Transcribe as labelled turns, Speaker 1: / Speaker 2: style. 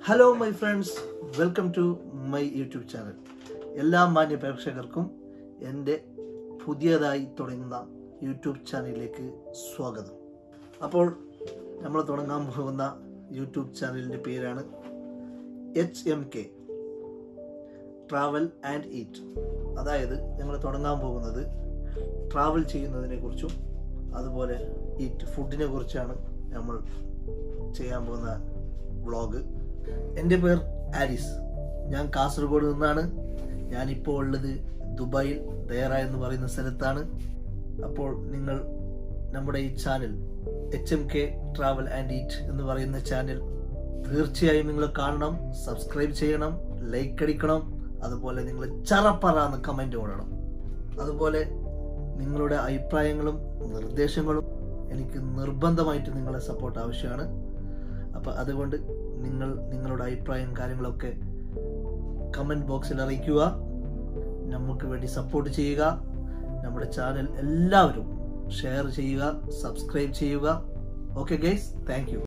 Speaker 1: hello my friends welcome to my YouTube channel എല്ലാ മാന്യ പ്രേക്ഷകർക്കും എൻ്റെ പുതിയതായി തുടങ്ങുന്ന യൂട്യൂബ് ചാനലിലേക്ക് സ്വാഗതം അപ്പോൾ നമ്മൾ തുടങ്ങാൻ പോകുന്ന യൂട്യൂബ് ചാനലിൻ്റെ പേരാണ് H M K travel and eat അതായത് ഞങ്ങൾ തുടങ്ങാൻ പോകുന്നത് ട്രാവൽ ചെയ്യുന്നതിനെ കുറിച്ചും അതുപോലെ ഈറ്റ് ഫുഡിനെ കുറിച്ചാണ് നമ്മൾ ചെയ്യാൻ പോകുന്ന വ്ളോഗ് എൻ്റെ പേർ ആരിസ് ഞാൻ കാസർഗോഡ് നിന്നാണ് ഞാനിപ്പോൾ ഉള്ളത് ദുബായിൽ ദയറ എന്ന് പറയുന്ന സ്ഥലത്താണ് അപ്പോൾ നിങ്ങൾ നമ്മുടെ ഈ channel H M K travel and eat എന്ന് പറയുന്ന ചാനൽ തീർച്ചയായും നിങ്ങൾ കാണണം സബ്സ്ക്രൈബ് ചെയ്യണം ലൈക്ക് അടിക്കണം അതുപോലെ നിങ്ങൾ ചറപ്പറ എന്ന് കമൻറ്റ് ഓടണം അതുപോലെ നിങ്ങളുടെ അഭിപ്രായങ്ങളും നിർദ്ദേശങ്ങളും എനിക്ക് നിർബന്ധമായിട്ട് നിങ്ങളെ സപ്പോർട്ട് ആവശ്യമാണ് അപ്പം അതുകൊണ്ട് നിങ്ങൾ നിങ്ങളുടെ അഭിപ്രായം കാര്യങ്ങളൊക്കെ കമൻറ്റ് ബോക്സിൽ അറിയിക്കുക നമുക്ക് വേണ്ടി സപ്പോർട്ട് ചെയ്യുക നമ്മുടെ ചാനൽ എല്ലാവരും ഷെയർ ചെയ്യുക സബ്സ്ക്രൈബ് ചെയ്യുക ഓക്കെ ഗൈസ് താങ്ക് യു